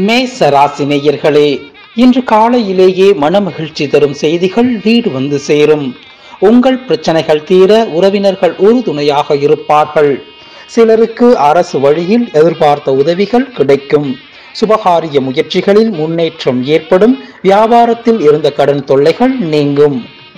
மேச ராசி நேயர்களே இன்று காலையிலேயே மனமகிழ்ச்சி தரும் செய்திகள் வீடு வந்து சேரும் உங்கள் பிரச்சனைகள் தீர உறவினர்கள் உறுதுணையாக இருப்பார்கள் சிலருக்கு அரசு வழியில் எதிர்பார்த்த உதவிகள் கிடைக்கும் சுபகாரிய முயற்சிகளில் முன்னேற்றம் ஏற்படும் வியாபாரத்தில் இருந்த கடன் தொல்லைகள் நீங்கும்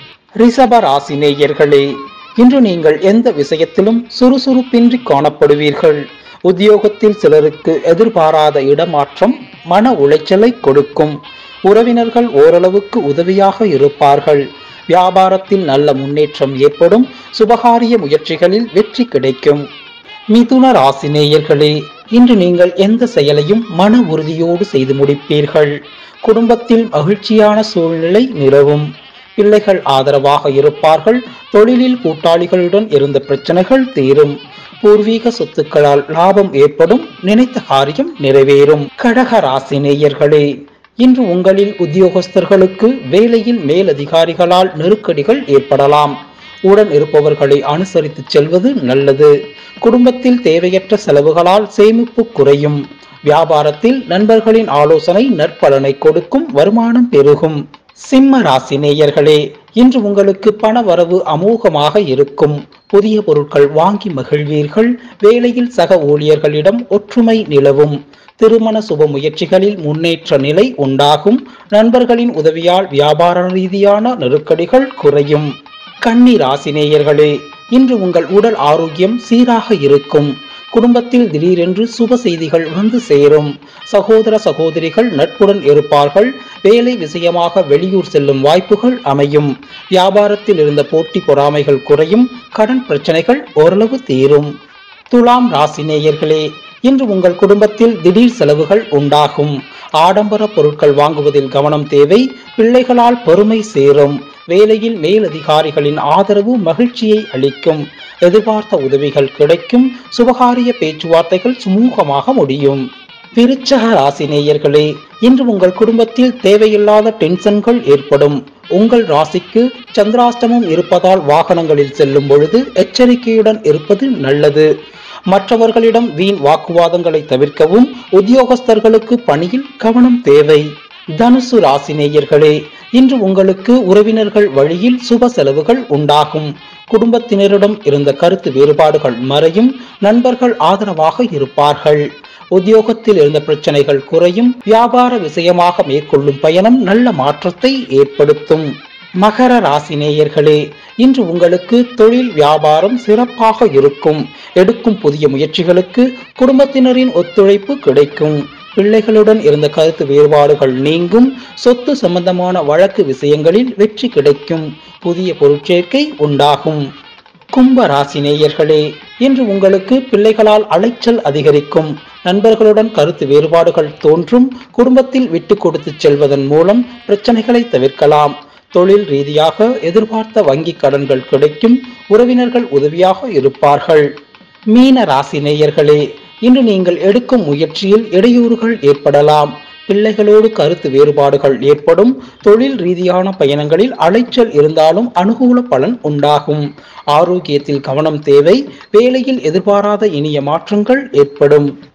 ரிஷப ராசி நேயர்களே இன்று நீங்கள் எந்த விஷயத்திலும் சுறுசுறுப்பின்றி காணப்படுவீர்கள் உத்தியோகத்தில் சிலருக்கு எதிர்பாராத இடமாற்றம் மன உளைச்சலை கொடுக்கும் உறவினர்கள் ஓரளவுக்கு உதவியாக இருப்பார்கள் வியாபாரத்தில் நல்ல முன்னேற்றம் ஏற்படும் சுபகாரிய முயற்சிகளில் வெற்றி கிடைக்கும் மிதுன ராசி நேயர்களே இன்று நீங்கள் எந்த செயலையும் மன உறுதியோடு செய்து முடிப்பீர்கள் குடும்பத்தில் மகிழ்ச்சியான சூழ்நிலை நிலவும் பிள்ளைகள் ஆதரவாக இருப்பார்கள் தொழிலில் கூட்டாளிகளுடன் இருந்த பிரச்சனைகள் தீரும் பூர்வீக சொத்துக்களால் லாபம் ஏற்படும் நினைத்த காரியம் நிறைவேறும் கடக ராசி நேயர்களே இன்று உங்களில் உத்தியோகஸ்தர்களுக்கு வேலையில் மேலதிகாரிகளால் நெருக்கடிகள் ஏற்படலாம் உடன் இருப்பவர்களை அனுசரித்து செல்வது நல்லது குடும்பத்தில் தேவையற்ற செலவுகளால் சேமிப்பு குறையும் வியாபாரத்தில் நண்பர்களின் ஆலோசனை நற்பலனை கொடுக்கும் வருமானம் பெருகும் சிம்ம ராசி நேயர்களே இன்று உங்களுக்கு பண வரவு அமோகமாக இருக்கும் புதிய பொருட்கள் வாங்கி மகிழ்வீர்கள் வேலையில் சக ஊழியர்களிடம் ஒற்றுமை நிலவும் திருமண சுப முயற்சிகளில் முன்னேற்ற நிலை உண்டாகும் நண்பர்களின் உதவியால் வியாபார ரீதியான நெருக்கடிகள் குறையும் கன்னி ராசி நேயர்களே இன்று உங்கள் உடல் ஆரோக்கியம் சீராக இருக்கும் குடும்பத்தில் திடீரென்று சுப செய்திகள் வந்து சேரும் சகோதர சகோதரிகள் நட்புடன் இருப்பார்கள் வேலை விஷயமாக வெளியூர் செல்லும் வாய்ப்புகள் அமையும் வியாபாரத்தில் இருந்த போட்டி பொறாமைகள் குறையும் கடன் பிரச்சனைகள் ஓரளவு தீரும் துலாம் ராசி நேயர்களே இன்று உங்கள் குடும்பத்தில் திடீர் செலவுகள் உண்டாகும் ஆடம்பர பொருட்கள் வாங்குவதில் கவனம் தேவை பிள்ளைகளால் பெருமை சேரும் வேலையில் மேலதிகாரிகளின் ஆதரவு மகிழ்ச்சியை அளிக்கும் எதிர்பார்த்த உதவிகள் கிடைக்கும் சுபகாரிய பேச்சுவார்த்தைகள் சுமூகமாக முடியும் விருச்சக ராசி நேயர்களே இன்று உங்கள் குடும்பத்தில் தேவையில்லாத டென்ஷன்கள் ஏற்படும் உங்கள் ராசிக்கு சந்திராஷ்டமம் இருப்பதால் வாகனங்களில் செல்லும் பொழுது எச்சரிக்கையுடன் இருப்பது நல்லது மற்றவர்களிடம் வீண் வாக்குவாதங்களை தவிர்க்கவும் உத்தியோகஸ்தர்களுக்கு பணியில் கவனம் தேவை தனுசு ராசி நேயர்களே இன்று உங்களுக்கு உறவினர்கள் வழியில் சுப செலவுகள் உண்டாகும் குடும்பத்தினரிடம் இருந்த கருத்து வேறுபாடுகள் மறையும் நண்பர்கள் ஆதரவாக இருப்பார்கள் உத்தியோகத்தில் இருந்த பிரச்சனைகள் குறையும் வியாபார விஷயமாக மேற்கொள்ளும் பயணம் நல்ல மாற்றத்தை ஏற்படுத்தும் மகர ராசி நேயர்களே இன்று உங்களுக்கு தொழில் வியாபாரம் சிறப்பாக இருக்கும் எடுக்கும் புதிய முயற்சிகளுக்கு குடும்பத்தினரின் ஒத்துழைப்பு கிடைக்கும் பிள்ளைகளுடன் இருந்த கருத்து வேறுபாடுகள் நீங்கும் சொத்து சம்பந்தமான வழக்கு விஷயங்களில் வெற்றி கிடைக்கும் புதிய பொருட்சேர்க்கை உண்டாகும் கும்ப ராசி நேயர்களே இன்று உங்களுக்கு பிள்ளைகளால் அலைச்சல் அதிகரிக்கும் நண்பர்களுடன் கருத்து வேறுபாடுகள் தோன்றும் குடும்பத்தில் விட்டு கொடுத்து செல்வதன் மூலம் பிரச்சனைகளை தவிர்க்கலாம் தொழில் ரீதியாக எதிர்பார்த்த வங்கி கடன்கள் கிடைக்கும் உறவினர்கள் உதவியாக இருப்பார்கள் மீன ராசி நேயர்களே இன்று நீங்கள் எடுக்கும் முயற்சியில் இடையூறுகள் ஏற்படலாம் பிள்ளைகளோடு கருத்து வேறுபாடுகள் ஏற்படும் தொழில் ரீதியான பயணங்களில் அலைச்சல் இருந்தாலும் அனுகூல பலன் உண்டாகும் ஆரோக்கியத்தில் கவனம் தேவை வேலையில் எதிர்பாராத இனிய மாற்றங்கள் ஏற்படும்